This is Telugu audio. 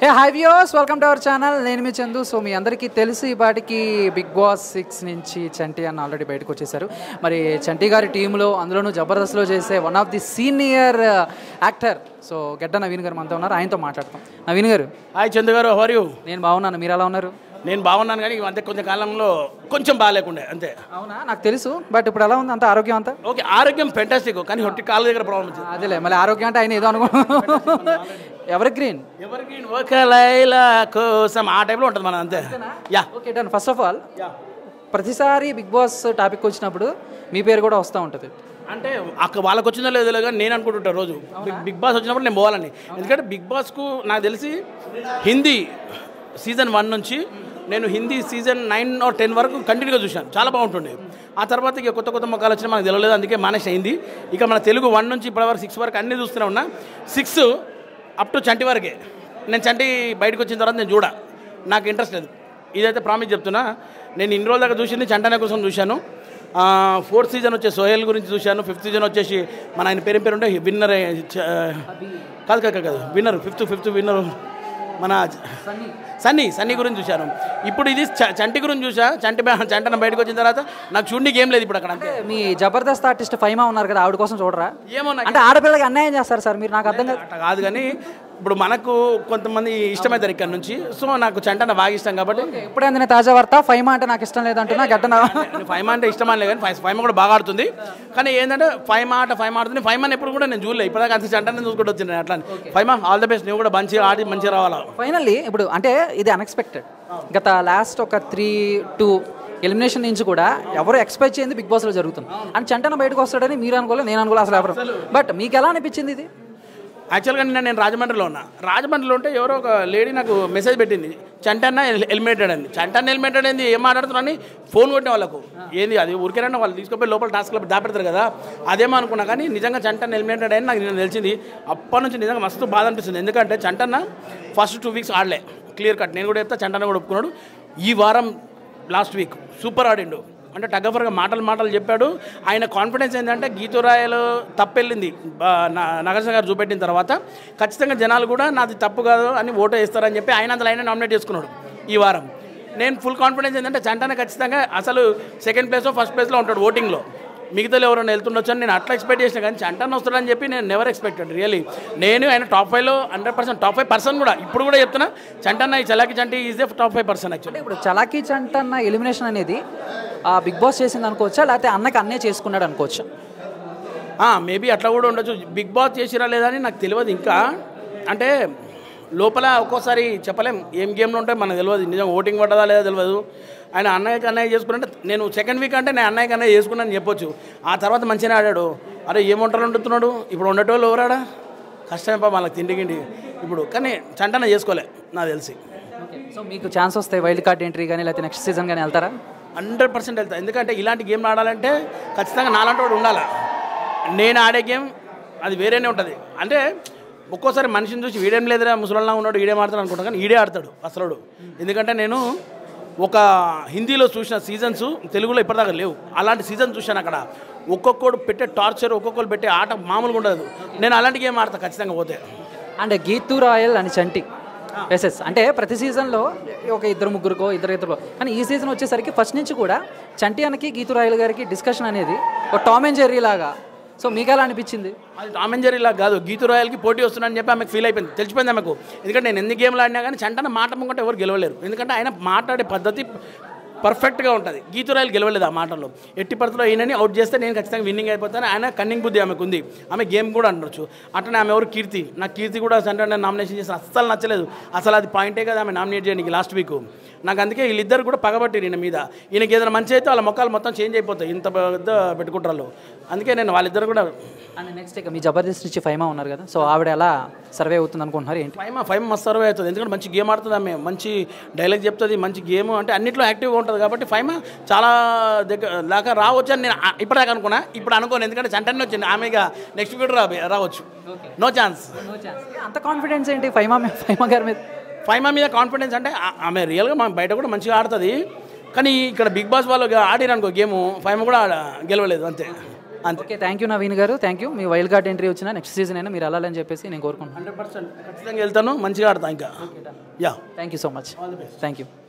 hey hi views welcome to our channel నేను మీ చందు సో మీ అందరికీ తెలుసు ఈ పాటికి బిగ్ బాస్ సిక్స్ నుంచి చంటి అన్న ఆల్రెడీ బయటకు వచ్చేసారు మరి చంటి గారి టీంలో అందులోనూ జబర్దస్త్లో చేసే one of the senior actor so Gadda Naveen గారు మనతో ఉన్నారు ఆయనతో మాట్లాడతాం నవీన్ గారు హాయ్ చందు గారు హవర్ యూ నేను బాగున్నాను మీరు ఎలా ఉన్నారు నేను బాగున్నాను కానీ అంతే కొంచెం కాలంలో కొంచెం బాగాలేకుండే అంతే అవునా నాకు తెలుసు బట్ ఇప్పుడు ఎలా ఉంది అంత ఆరోగ్యం అంతా ఓకే ఆరోగ్యం ఫెంటాస్టిక్ కానీ హొట్టి కాళ్ళ దగ్గర ప్రాబ్లం వచ్చింది అదేలే మళ్ళీ ఆరోగ్యం అంటే ఆయన ఏదో అనుకో ఎవరి గ్రీన్ ఎవరికి ఒక లైల కోసం ఆ టైప్లో ఉంటుంది మనం అంతే ya okay done first of all ప్రతిసారి బిగ్ బాస్ టాపిక్ వచ్చినప్పుడు మీ పేరు కూడా వస్తూ ఉంటుంది అంటే అక్క వాళ్ళకి వచ్చిందో లేదో లేదో కానీ నేను అనుకుంటుంటా రోజు బిగ్ బిగ్ బాస్ వచ్చినప్పుడు నేను పోవాలని ఎందుకంటే బిగ్ బాస్కు నాకు తెలిసి హిందీ సీజన్ వన్ నుంచి నేను Hindi season nine or ten వరకు కంటిన్యూగా చూశాను చాలా బాగుంటుండే ఆ తర్వాత ఇక కొత్త కొత్త మొక్కలు వచ్చినా మనకు తెలియలేదు అందుకే మానేసి అయింది ఇక మన తెలుగు వన్ నుంచి ఇప్పటి వరకు సిక్స్ వరకు అన్నీ చూస్తూనే ఉన్నా సిక్స్ అప్ టు చంటి వరకే నేను చంటి బయటకు వచ్చిన తర్వాత నేను చూడ నాకు ఇంట్రెస్ట్ లేదు ఇదైతే ప్రామిస్ చెప్తున్నా నేను ఇన్ని రోజుల దాకా చూసింది చంటన కోసం చూశాను ఫోర్త్ సీజన్ వచ్చే సోహెల్ గురించి చూశాను ఫిఫ్త్ సీజన్ వచ్చేసి మన ఆయన పేరు పేరు ఉంటే విన్నర్ కాదు కాదు కాదు విన్నర్ ఫిఫ్త్ ఫిఫ్త్ విన్నర్ మన సన్నీ సన్నీ గురించి చూశాను ఇప్పుడు ఇది చ- చంటి గురించి చూసా చంటి బా- చంటన బయటకు వచ్చిన తర్వాత నాకు చూడడానికి ఏం లేదు ఇప్పుడు అక్కడ అంతే మీ జబర్దస్త్ ఆర్టిస్ట్ ఫైమా ఉన్నారు కదా ఆవిడ కోసం చూడరా ఏమో నాకు అంటే ఆడపిల్లకి అన్యాయం చేస్తారు సార్ మీరు నాకు అర్థం కాదు అట్లా కాదు కానీ ఇప్పుడు మనకు కొంతమంది ఇష్టమవుతారు ఇక్కడ నుంచి సో నాకు చంటన బాగా ఇష్టం కాబట్టి ఇప్పుడే అందిన తాజా వార్త ఫైమా అంటే నాకు ఇష్టం లేదంటున్నా గడ్డ నా- ఫైవ్ అంటే ఇష్టం అనలే కానీ ఫైవ్ ఫైవ్ కూడా బాగా ఆడుతుంది కానీ ఏంటంటే ఫైవ్ ఆట ఫైవ్ ఆడుతుంది ఫైవ్ అని ఎప్పుడు కూడా నేను చూడలే ఇప్పటిదాకా అంత చంటనే చూసుకుంటూ వచ్చింది అట్లా ఫైవ్ ఆల్ ద బెస్ట్ నువ్వు కూడా మంచిగా ఆడి మంచిగా రావాలా ఫైనల్లీ ఇప్పుడు అంటే ఇది అన్ఎక్స్పెక్టెడ్ గత లాస్ట్ ఒక త్రీ టూ ఎలిమినేషన్ నుంచి కూడా ఎవరు ఎక్స్పెక్ట్ చేయండి బిగ్ బాస్లో జరుగుతుంది అండ్ చంటన బయటకు వస్తాడని మీరు అనుకోలేదు నేను అనుకోలేదు అసలు ఎవరు బట్ మీకు ఎలా అనిపించింది ఇది యాక్చువల్గా నిన్న నేను రాజమండ్రిలో ఉన్నా రాజమండ్రిలో ఉంటే ఎవరో ఒక లేడీ నాకు మెసేజ్ పెట్టింది చంటన్న ఎలిమినేటెడ్ అండి చంటన్న ఎలిమినేటెడ్ ఏంది ఏం మాట్లాడుతున్నారని ఫోన్ కొట్టిన వాళ్ళకు ఏంది అది ఊరికేనన్నా వాళ్ళు తీసుకుపోయి లోపల టాస్క్లో దాపెడతారు కదా అదేమో అనుకున్నా కానీ నిజంగా చంటన్న ఎలిమినేటెడ్ అని నాకు నిన్న తెలిసింది అప్పటి నుంచి నిజంగా మస్తు బాధ అనిపిస్తుంది ఎందుకంటే చంటన్న ఫస్ట్ టూ వీక్స్ ఆడలే క్లియర్ కట్ నేను కూడా చెప్తా చంటన్న కూడా ఒప్పుకున్నాడు ఈ వారం లాస్ట్ వీక్ సూపర్ ఆడిండు అంటే టగఫర్గా మాటలు మాటలు చెప్పాడు ఆయన కాన్ఫిడెన్స్ ఏంటంటే గీతురాయలు తప్పెళ్ళింది నగరస గారు చూపెట్టిన తర్వాత ఖచ్చితంగా జనాలు కూడా నాది తప్పు కాదు అని ఓటు వేస్తారని చెప్పి ఆయన అందులో ఆయన నామినేట్ చేసుకున్నాడు ఈ వారం నేను ఫుల్ కాన్ఫిడెన్స్ ఏంటంటే చంటాన ఖచ్చితంగా అసలు సెకండ్ ప్లేస్లో ఫస్ట్ ప్లేస్లో ఉంటాడు ఓటింగ్లో మిగతాలో ఎవరైనా వెళ్తుండొచ్చు అని నేను అట్లా ఎక్స్పెక్ట్ చేసిన కానీ చంటన్ వస్తాడని చెప్పి నేను నెవర్ ఎక్స్పెక్టెడ్ రియలీ నేను ఆయన టాప్ ఫైవ్లో hundred percent top five person కూడా ఇప్పుడు కూడా చెప్తున్నా చంటన్న ఈ Chalaki Chanti is the top five person actually అంటే ఇప్పుడు చలాకీ చంటన్న ఎలిమినేషన్ అనేది ఆ బిగ్ బాస్ చేసింది అనుకోవచ్చా లేకపోతే అన్నకి అన్నే చేసుకున్నాడు అనుకోవచ్చా మేబీ అట్లా కూడా ఉండొచ్చు బిగ్ బాస్ చేసిరా లేదా అని నాకు తెలియదు ఇంకా అంటే లోపల ఒక్కోసారి చెప్పలేం ఏం గేమ్లో ఉంటే మనకు తెలియదు నిజం ఓటింగ్ పడ్డదా లేదా తెలియదు ఆయన అన్నయ్యకి అన్నయ్య చేసుకున్నట్టే నేను సెకండ్ వీక్ అంటే నేను అన్నయ్యకి అన్నయ్య చేసుకున్నాను చెప్పొచ్చు ఆ తర్వాత మంచిగానే ఆడాడు అరే ఏం వంటలు వండుతున్నాడు ఇప్పుడు వండేటోళ్ళు ఎవరాడా కష్టమే పా వాళ్ళకి తిండిగిండి ఇప్పుడు కానీ చంటన చేసుకోలే నాకు తెలిసి సో మీకు ఛాన్స్ వస్తాయి వైల్డ్ కార్డ్ ఎంట్రీ కానీ లేకపోతే నెక్స్ట్ సీజన్ కానీ వెళ్తారా హండ్రెడ్ పర్సెంట్ వెళ్తా ఎందుకంటే ఇలాంటి గేమ్ ఆడాలంటే ఖచ్చితంగా నాలాంటి వాడు ఉండాలి నేను ఆడే గేమ్ అది వేరేనే ఉంటుంది అంటే ఒక్కోసారి మనిషిని చూసి వీడేం లేదురా ముసలిలా ఉన్నాడు ఈడేం ఆడతాడు అనుకుంటా కానీ ఈడే ఆడతాడు అసలుడు ఎందుకంటే నేను ఒక హిందీలో చూసిన సీజన్స్ తెలుగులో ఇప్పటిదాకా లేవు అలాంటి సీజన్ చూశాను అక్కడ ఒక్కొక్కడు పెట్టే టార్చర్ ఒక్కొక్కరు పెట్టే ఆట మామూలుగా ఉండదు నేను అలాంటి గేమ్ ఆడతా ఖచ్చితంగా పోతే అండ్ గీతూ రాయల్ అని చంటి ఎస్ ఎస్ అంటే ప్రతి సీజన్లో ఒక ఇద్దరు ముగ్గురుకో ఇద్దరు ఇద్దరు కానీ ఈ సీజన్ వచ్చేసరికి ఫస్ట్ నుంచి కూడా చంటి అనకి గీతూ రాయల్ గారికి డిస్కషన్ అనేది ఒక టామ్ అండ్ జెర్రీ లాగా సో మీకు ఎలా అనిపించింది అది టామ్ అండ్ జెర్రీ లాగా కాదు గీతు రాయల్కి పోటీ వస్తుందని చెప్పి ఆమెకు ఫీల్ అయిపోయింది తెలిసిపోయింది ఆమెకు ఎందుకంటే నేను ఎన్ని గేమ్లు ఆడినా కానీ చంటన మాట అమ్ముకుంటే ఎవరు గెలవలేరు ఎందుకంటే ఆయన మాట్లాడే పద్ధతి పర్ఫెక్ట్గా ఉంటుంది గీతు రాయలు గెలవలేదు ఆ మాటల్లో ఎట్టి పరిస్థితుల్లో ఈయనని అవుట్ చేస్తే నేను ఖచ్చితంగా విన్నింగ్ అయిపోతాను ఆయన కన్నింగ్ బుద్ధి ఆమెకు ఉంది ఆమె గేమ్ కూడా అనొచ్చు అట్లనే ఆమె ఎవరు కీర్తి నాకు కీర్తి కూడా చంటన నామినేషన్ చేసిన అస్సలు నచ్చలేదు అసలు అది పాయింటే కదా ఆమె నామినేట్ చేయడానికి లాస్ట్ వీక్ నాకు అందుకే వీళ్ళిద్దరు కూడా పగబట్టి ఈయన మీద ఈయనకి ఏదైనా మంచి అయితే వాళ్ళ మొక్కలు మొత్తం చేంజ్ అయిపోతాయి ఇంత పెద్ద పెట్టుకుంటారు అందుకే నేను వాళ్ళిద్దరు కూడా అండ్ నెక్స్ట్ ఇక మీ జబర్దస్త్ నుంచి ఫైమా ఉన్నారు కదా సో ఆవిడ ఎలా సర్వే అవుతుంది అనుకుంటున్నారు ఏంటి ఫైవ్ ఫైవ్ మస్తు సర్వే అవుతుంది ఎందుకంటే మంచి గేమ్ ఆడుతుంది ఆమె మంచి డైలాగ్ చెప్తుంది మంచి గేమ్ అంటే అన్నిట్లో యాక్టివ్గా ఉంటుంది కాబట్టి ఫైవ్ చాలా దగ్గర దాకా రావచ్చు అని నేను ఆ- ఇప్పటిదాకా అనుకున్నా ఇప్పుడు అనుకోను ఎందుకంటే చంటనే వచ్చింది ఆమె ఇక నెక్స్ట్ కూడా రా రావచ్చు నో ఛాన్స్ అంత కాన్ఫిడెన్స్ ఏంటి ఫైమా మీ- ఫైమా గారి మీద ఫైవ్ మీద కాన్ఫిడెన్స్ అంటే ఆ- ఆమె రియల్గా మా బయట కూడా మంచిగా ఆడుతుంది కానీ ఇక్కడ బిగ్ బాస్ వాళ్ళు ఆడిరు అనుకో గేమ్ ఫైవ్ కూడా ఆడ- గెలవలేదు అంతే అంతే okay thank you Naveen garu thank you మీ వైల్డ్ కార్డ్ ఎంట్రీ వచ్చిన నెక్స్ట్ సీజన్ అయినా మీరు వెళ్ళాలని చెప్పేసి నేను కోరుకుంటున్నాను హండ్రెడ్ పర్సెంట్ ఖచ్చితంగా వెళ్తాను మంచిగా ఆడతా ఇంకా ya thank you so much thank you